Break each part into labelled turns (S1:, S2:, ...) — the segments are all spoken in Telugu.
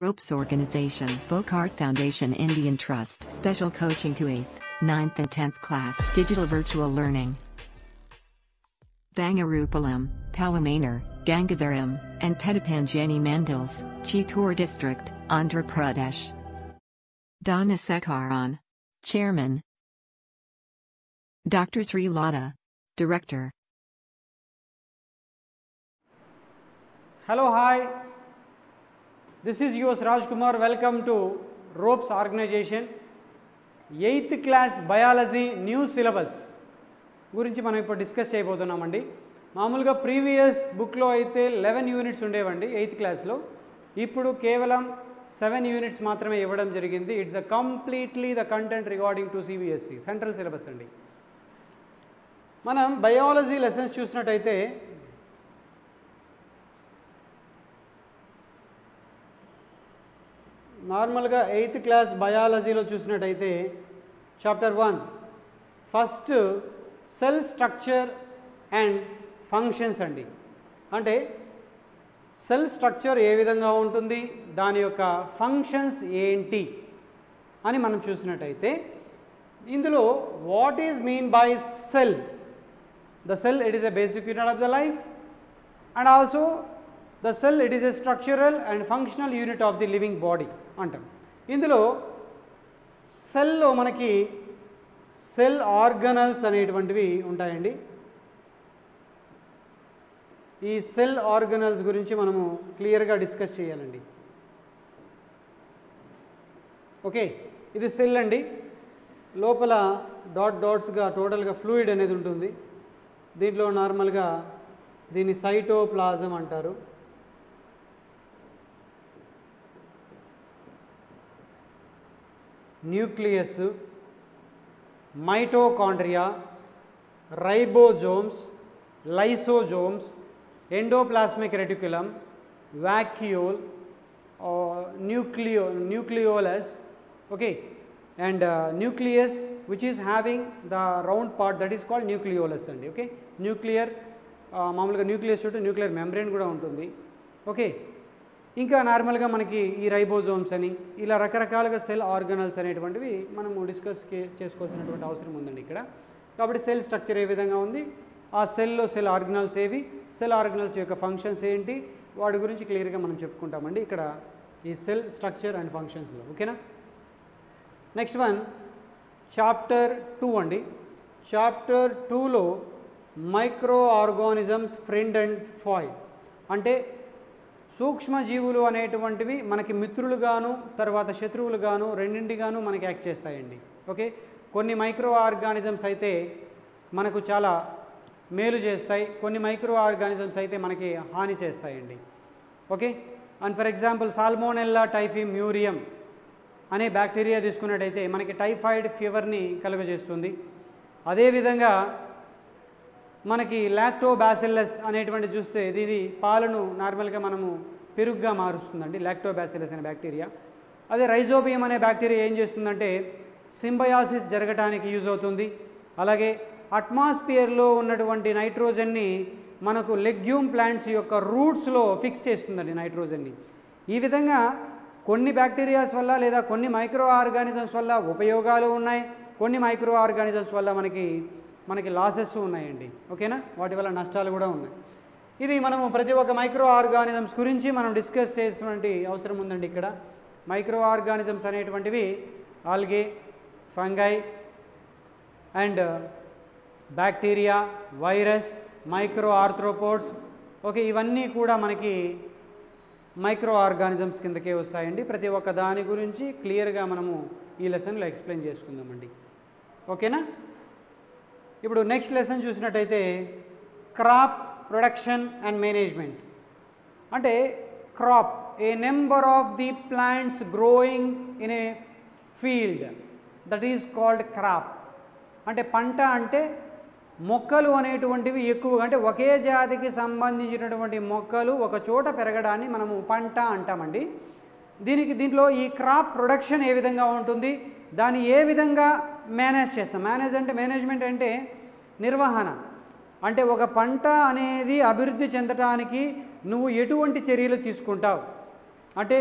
S1: Ropes Organization, Vocart Foundation Indian Trust, Special Coaching to 8th, 9th and 10th Class, Digital Virtual Learning. Bangarupalam, Palamanar, Gangavaram, and Petapanjani Mandals, Chittor District, Andhra Pradesh. Donna Sekaran. Chairman. Dr. Sri Lada. Director.
S2: Hello, hi. This is yours Rajkumar. Welcome to Ropes Organization. Eighth class biology new syllabus గురించి మనం ఇప్పుడు డిస్కస్ చేయబోతున్నామండి మామూలుగా ప్రీవియస్ బుక్లో అయితే లెవెన్ యూనిట్స్ ఉండేవండి ఎయిత్ క్లాస్లో ఇప్పుడు కేవలం సెవెన్ యూనిట్స్ మాత్రమే ఇవ్వడం జరిగింది it's a completely the content regarding to CBSE central syllabus అండి మనం బయాలజీ లెసన్స్ చూసినట్టయితే నార్మల్గా ఎయిత్ క్లాస్ బయాలజీలో చూసినట్టయితే chapter one first cell structure and functions అండి అంటే సెల్ స్ట్రక్చర్ ఏ విధంగా ఉంటుంది దాని యొక్క ఫంక్షన్స్ ఏంటి అని మనం చూసినట్టయితే ఇందులో what is mean by cell the cell it is a basic unit of the life and also the cell it is a structural and functional unit of the living body అంటాం ఇందులో సెల్లో మనకి సెల్ ఆర్గనల్స్ అనేటువంటివి ఉంటాయండి ఈ సెల్ ఆర్గనల్స్ గురించి మనము క్లియర్గా డిస్కస్ చేయాలండి ఓకే ఇది సెల్ అండి లోపల డాట్ డాట్స్గా టోటల్గా ఫ్లూయిడ్ అనేది ఉంటుంది దీంట్లో నార్మల్గా దీన్ని సైటోప్లాజం అంటారు nucleus mitochondria ribosomes lysosomes endoplasmic reticulum vacuole nucleo nucleolus okay and nucleus which is having the round part that is called nucleolus అండి ఓకే న్యూక్లియర్ మామూలుగా న్యూక్లియస్ చుట్టూ న్యూక్లియర్ మెంబ్రెయిన్ కూడా ఉంటుంది ఓకే ఇంకా నార్మల్గా మనకి ఈ రైబోజోమ్స్ అని ఇలా రకరకాలుగా సెల్ ఆర్గనల్స్ అనేటువంటివి మనము డిస్కస్ చేసుకోవాల్సినటువంటి అవసరం ఉందండి ఇక్కడ కాబట్టి సెల్ స్ట్రక్చర్ ఏ విధంగా ఉంది ఆ సెల్లో సెల్ ఆర్గనల్స్ ఏవి సెల్ ఆర్గనల్స్ యొక్క ఫంక్షన్స్ ఏంటి వాటి గురించి క్లియర్గా మనం చెప్పుకుంటామండి ఇక్కడ ఈ సెల్ స్ట్రక్చర్ అండ్ ఫంక్షన్స్లో ఓకేనా నెక్స్ట్ వన్ చాప్టర్ టూ అండి చాప్టర్ టూలో micro organisms friend and foe అంటే సూక్ష్మజీవులు అనేటువంటివి మనకి మిత్రులుగాను తర్వాత శత్రువులుగాను రెండింటిగాను మనకి యాక్ట్ చేస్తాయండి ఓకే కొన్ని మైక్రో ఆర్గానిజమ్స్ అయితే మనకు చాలా మేలు చేస్తాయి కొన్ని మైక్రో ఆర్గానిజమ్స్ అయితే మనకి హాని చేస్తాయండి okay and for example salmonella typhimurium అనే బ్యాక్టీరియా తీసుకున్నట్టయితే మనకి టైఫాయిడ్ ఫీవర్ని కలుగజేస్తుంది అదేవిధంగా మనకి లాక్టోబాసిల్లస్ అనేటువంటి చూస్తే ఇది ఇది పాలను నార్మల్గా మనము పెరుగుగా మారుస్తుందండి లాక్టోబాసిల్లస్ అనే బ్యాక్టీరియా అదే రైజోబియం అనే బ్యాక్టీరియా ఏం చేస్తుందంటే సింబయాసిస్ జరగటానికి యూజ్ అవుతుంది అలాగే అట్మాస్ఫియర్లో ఉన్నటువంటి నైట్రోజన్ని మనకు లెగ్యూమ్ ప్లాంట్స్ యొక్క రూట్స్లో ఫిక్స్ చేస్తుందండి నైట్రోజన్ని ఈ విధంగా కొన్ని బ్యాక్టీరియాస్ వల్ల లేదా కొన్ని మైక్రో ఆర్గానిజమ్స్ వల్ల ఉపయోగాలు ఉన్నాయి కొన్ని మైక్రో ఆర్గానిజమ్స్ వల్ల మనకి మనకి లాసెస్ ఉన్నాయండి ఓకేనా వాటి వల్ల నష్టాలు కూడా ఉన్నాయి ఇది మనము ప్రతి ఒక్క మైక్రో ఆర్గానిజమ్స్ గురించి మనం డిస్కస్ చేసినటువంటి అవసరం ఉందండి ఇక్కడ మైక్రో ఆర్గానిజమ్స్ అనేటువంటివి algae fungi and bacteria virus micro arthropods okay ఇవన్నీ కూడా మనకి మైక్రో ఆర్గానిజమ్స్ కిందకే వస్తాయండి ప్రతి ఒక్క దాని గురించి క్లియర్గా మనము ఈ లెసన్లో ఎక్స్ప్లెయిన్ చేసుకుందామండి ఓకేనా ఇప్పుడు నెక్స్ట్ లెసన్ చూసినట్టయితే క్రాప్ ప్రొడక్షన్ అండ్ మేనేజ్మెంట్ అంటే crop a number of the plants growing in a field that is called crop అంటే పంట అంటే మొక్కలు అనేటువంటివి ఎక్కువగా అంటే ఒకే జాతికి సంబంధించినటువంటి మొక్కలు ఒక చోట పెరగడాన్ని మనము పంట అంటామండి దీనికి దీంట్లో ఈ క్రాప్ ప్రొడక్షన్ ఏ విధంగా ఉంటుంది దాన్ని ఏ విధంగా మేనేజ్ చేస్తాం మేనేజ్ అంటే మేనేజ్మెంట్ అంటే నిర్వహణ అంటే ఒక పంట అనేది అభివృద్ధి చెందటానికి నువ్వు ఎటువంటి చర్యలు తీసుకుంటావు అంటే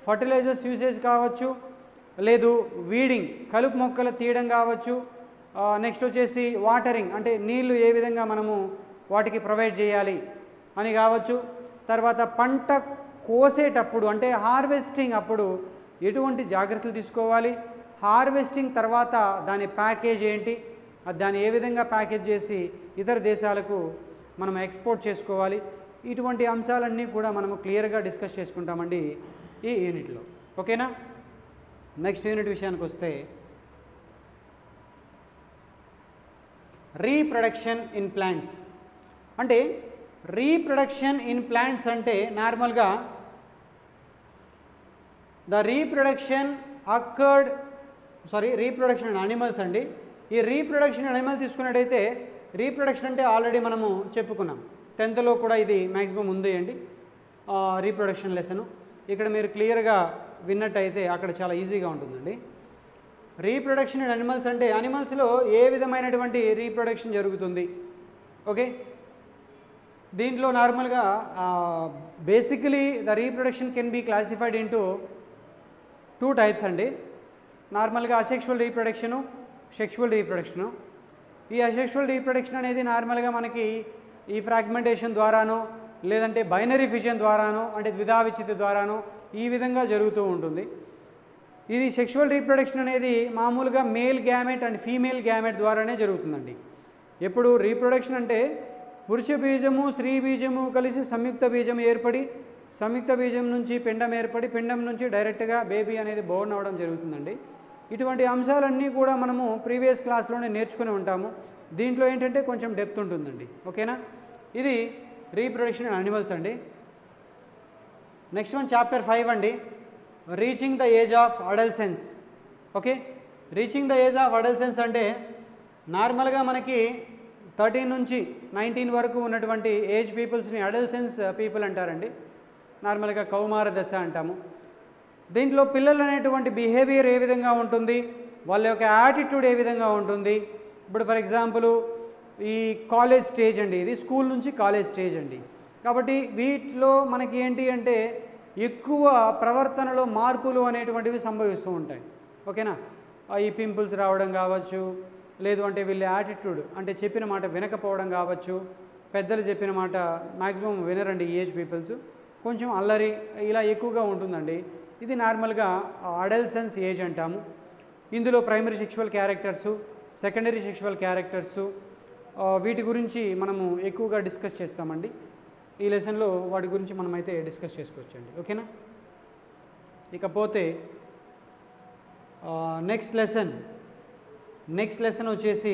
S2: ఫర్టిలైజర్స్ యూసేజ్ కావచ్చు లేదు వీడింగ్ కలుపు మొక్కలు తీయడం కావచ్చు నెక్స్ట్ వచ్చేసి వాటరింగ్ అంటే నీళ్లు ఏ విధంగా మనము వాటికి ప్రొవైడ్ చేయాలి అని కావచ్చు తర్వాత పంట కోసేటప్పుడు అంటే హార్వెస్టింగ్ అప్పుడు ఎటువంటి జాగ్రత్తలు తీసుకోవాలి హార్వెస్టింగ్ తర్వాత దాని ప్యాకేజ్ ఏంటి అది దాన్ని ఏ విధంగా ప్యాకేజ్ చేసి ఇతర దేశాలకు మనం ఎక్స్పోర్ట్ చేసుకోవాలి ఇటువంటి అంశాలన్నీ కూడా మనము క్లియర్గా డిస్కస్ చేసుకుంటామండి ఈ యూనిట్లో ఓకేనా నెక్స్ట్ యూనిట్ విషయానికి వస్తే రీప్రొడక్షన్ ఇన్ ప్లాంట్స్ అంటే రీప్రొడక్షన్ ఇన్ ప్లాంట్స్ అంటే నార్మల్గా the reproduction accord sorry reproduction in animals అండి ఈ రీప్రొడక్షన్ అనిమల్ తీసుకున్నట్టయితే రీప్రొడక్షన్ అంటే ఆల్రెడీ మనము చెప్పుకున్నాం టెన్త్లో కూడా ఇది మ్యాక్సిమం ఉంది అండి రీప్రొడక్షన్ లెసను ఇక్కడ మీరు క్లియర్గా విన్నట్టయితే అక్కడ చాలా ఈజీగా ఉంటుందండి రీప్రొడక్షన్ ఇన్ అనిమల్స్ అంటే అనిమల్స్లో ఏ విధమైనటువంటి రీప్రొడక్షన్ జరుగుతుంది ఓకే దీంట్లో నార్మల్గా basically the reproduction can be classified into two types అండి నార్మల్గా అసెక్షువల్ రీప్రొడక్షను సెక్షువల్ రీప్రొడక్షను ఈ అసెక్షువల్ రీప్రొడక్షన్ అనేది నార్మల్గా మనకి ఈ ఫ్రాగ్మెంటేషన్ ద్వారానో లేదంటే బైనరీ ఫిజన్ ద్వారానో అంటే ద్విధా విచ్చిత ద్వారానో ఈ విధంగా జరుగుతూ ఉంటుంది ఇది సెక్షువల్ రీప్రొడక్షన్ అనేది మామూలుగా male gamete and female gamete ద్వారానే జరుగుతుందండి ఎప్పుడు రీప్రొడక్షన్ అంటే పురుష బీజము స్త్రీ బీజము కలిసి సంయుక్త బీజం ఏర్పడి సంయుక్త బీజం నుంచి పిండం ఏర్పడి పిండం నుంచి డైరెక్ట్గా బేబీ అనేది బోర్న్ అవ్వడం జరుగుతుందండి ఇటువంటి అంశాలన్నీ కూడా మనము ప్రీవియస్ క్లాస్లోనే నేర్చుకుని ఉంటాము దీంట్లో ఏంటంటే కొంచెం డెప్త్ ఉంటుందండి ఓకేనా ఇది రీప్రొడక్షన్ అనిమల్స్ అండి నెక్స్ట్ వన్ చాప్టర్ ఫైవ్ అండి reaching the age of adolescence okay reaching the age of adolescence అంటే నార్మల్గా మనకి థర్టీన్ నుంచి నైన్టీన్ వరకు ఉన్నటువంటి ఏజ్ పీపుల్స్ని అడల్సెన్స్ పీపుల్ అంటారండి నార్మల్గా కౌమార దశ అంటాము దీంట్లో పిల్లలు అనేటువంటి బిహేవియర్ ఏ విధంగా ఉంటుంది వాళ్ళ యొక్క యాటిట్యూడ్ ఏ విధంగా ఉంటుంది ఇప్పుడు ఫర్ ఎగ్జాంపుల్ ఈ కాలేజ్ స్టేజ్ అండి ఇది స్కూల్ నుంచి కాలేజ్ స్టేజ్ అండి కాబట్టి వీటిలో మనకి ఏంటి అంటే ఎక్కువ ప్రవర్తనలో మార్పులు అనేటువంటివి సంభవిస్తూ ఉంటాయి ఓకేనా ఆ ఈ పింపుల్స్ రావడం కావచ్చు లేదు అంటే వీళ్ళ యాటిట్యూడ్ అంటే చెప్పిన మాట వినకపోవడం కావచ్చు పెద్దలు చెప్పిన మాట మ్యాక్సిమం వినరండి ఈ ఏజ్ పీపుల్స్ కొంచెం అల్లరి ఇలా ఎక్కువగా ఉంటుందండి ఇది నార్మల్గా అడల్సెన్స్ ఏజ్ అంటాము ఇందులో primary sexual characters secondary sexual characters వీటి గురించి మనము ఎక్కువగా డిస్కస్ చేస్తామండి ఈ లెసన్లో వాటి గురించి మనమైతే డిస్కస్ చేసుకోవచ్చండి ఓకేనా ఇకపోతే నెక్స్ట్ లెసన్ నెక్స్ట్ లెసన్ వచ్చేసి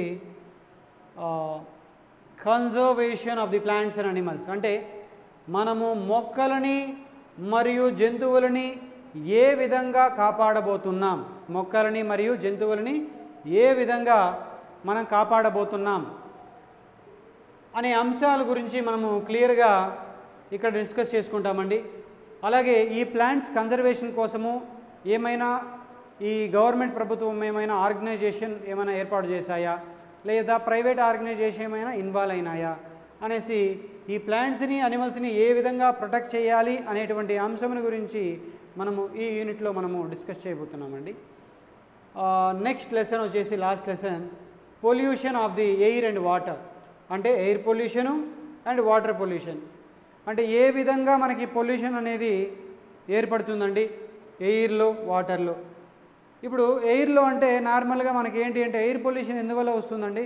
S2: conservation of the plants and animals అంటే మనము మొక్కలని మరియు జంతువులని ఏ విధంగా కాపాడబోతున్నాం మొక్కలని మరియు జంతువులని ఏ విధంగా మనం కాపాడబోతున్నాం అనే అంశాల గురించి మనము క్లియర్గా ఇక్కడ డిస్కస్ చేసుకుంటామండి అలాగే ఈ ప్లాంట్స్ కన్జర్వేషన్ కోసము ఏమైనా ఈ గవర్నమెంట్ ప్రభుత్వం ఏమైనా ఆర్గనైజేషన్ ఏమైనా ఏర్పాటు చేశాయా లేదా ప్రైవేట్ ఆర్గనైజేషన్ ఏమైనా ఇన్వాల్వ్ అయినాయా అనేసి ఈ ప్లాంట్స్ని అనిమల్స్ని ఏ విధంగా ప్రొటెక్ట్ చేయాలి అనేటువంటి అంశం గురించి మనము ఈ యూనిట్లో మనము డిస్కస్ చేయబోతున్నామండి నెక్స్ట్ లెసన్ వచ్చేసి last lesson pollution of the air and water అంటే air pollution and water pollution అంటే ఏ విధంగా మనకి పొల్యూషన్ అనేది ఏర్పడుతుందండి ఎయిర్లో వాటర్లో ఇప్పుడు ఎయిర్లో అంటే నార్మల్గా మనకి ఏంటి అంటే ఎయిర్ పొల్యూషన్ ఎందువల్ల వస్తుందండి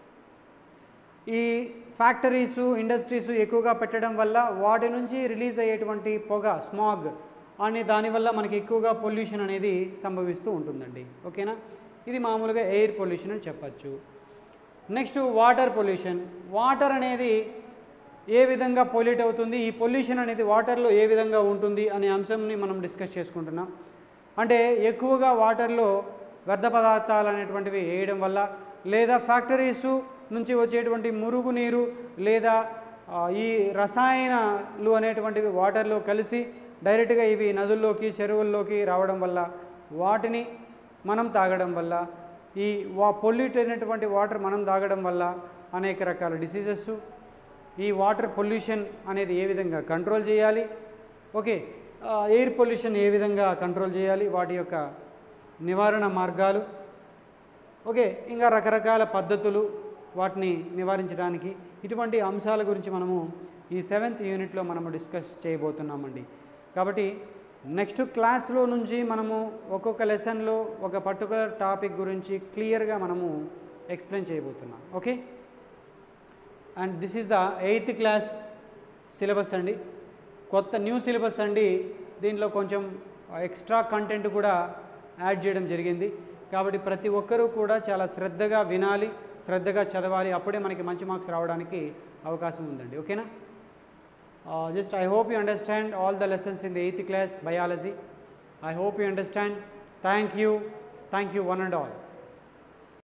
S2: ఈ ఫ్యాక్టరీసు ఇండస్ట్రీస్ ఎక్కువగా పెట్టడం వల్ల వాటి నుంచి రిలీజ్ అయ్యేటువంటి పొగ స్మాగ్ అనే దానివల్ల మనకి ఎక్కువగా పొల్యూషన్ అనేది సంభవిస్తూ ఉంటుందండి ఓకేనా ఇది మామూలుగా ఎయిర్ పొల్యూషన్ అని చెప్పచ్చు నెక్స్ట్ వాటర్ పొల్యూషన్ వాటర్ అనేది ఏ విధంగా పొల్యూట్ అవుతుంది ఈ పొల్యూషన్ అనేది వాటర్లో ఏ విధంగా ఉంటుంది అనే అంశంని మనం డిస్కస్ చేసుకుంటున్నాం అంటే ఎక్కువగా వాటర్లో వ్యర్థ పదార్థాలు అనేటువంటివి వేయడం వల్ల లేదా ఫ్యాక్టరీసు నుంచి వచ్చేటువంటి మురుగు నీరు లేదా ఆ, ఈ రసాయనాలు అనేటువంటివి వాటర్లో కలిసి డైరెక్ట్గా ఇవి నదుల్లోకి చెరువుల్లోకి రావడం వల్ల వాటిని మనం తాగడం వల్ల ఈ వా పొల్యూట్ అయినటువంటి వాటర్ మనం తాగడం వల్ల అనేక రకాల డిసీజెస్ ఈ వాటర్ పొల్యూషన్ అనేది ఏ విధంగా కంట్రోల్ చేయాలి ఓకే ఎయిర్ పొల్యూషన్ ఏ విధంగా కంట్రోల్ చేయాలి వాటి యొక్క నివారణ మార్గాలు ఓకే ఇంకా రకరకాల పద్ధతులు వాటిని నివారించడానికి ఇటువంటి అంశాల గురించి మనము ఈ సెవెంత్ యూనిట్లో మనము డిస్కస్ చేయబోతున్నామండి కాబట్టి నెక్స్ట్ క్లాస్లో నుంచి మనము ఒక్కొక్క లెసన్లో ఒక పర్టికులర్ టాపిక్ గురించి క్లియర్గా మనము ఎక్స్ప్లెయిన్ చేయబోతున్నాం okay and this is the eighth class syllabus అండి కొత్త న్యూ సిలబస్ అండి దీంట్లో కొంచెం ఎక్స్ట్రా కంటెంట్ కూడా యాడ్ చేయడం జరిగింది కాబట్టి ప్రతి ఒక్కరూ కూడా చాలా శ్రద్ధగా వినాలి శ్రద్ధగా చదవాలి అప్పుడే మనకి మంచి మార్క్స్ రావడానికి అవకాశం ఉందండి ఓకేనా just I hope you understand all the lessons in the eighth class biology I hope you understand thank you thank you one and all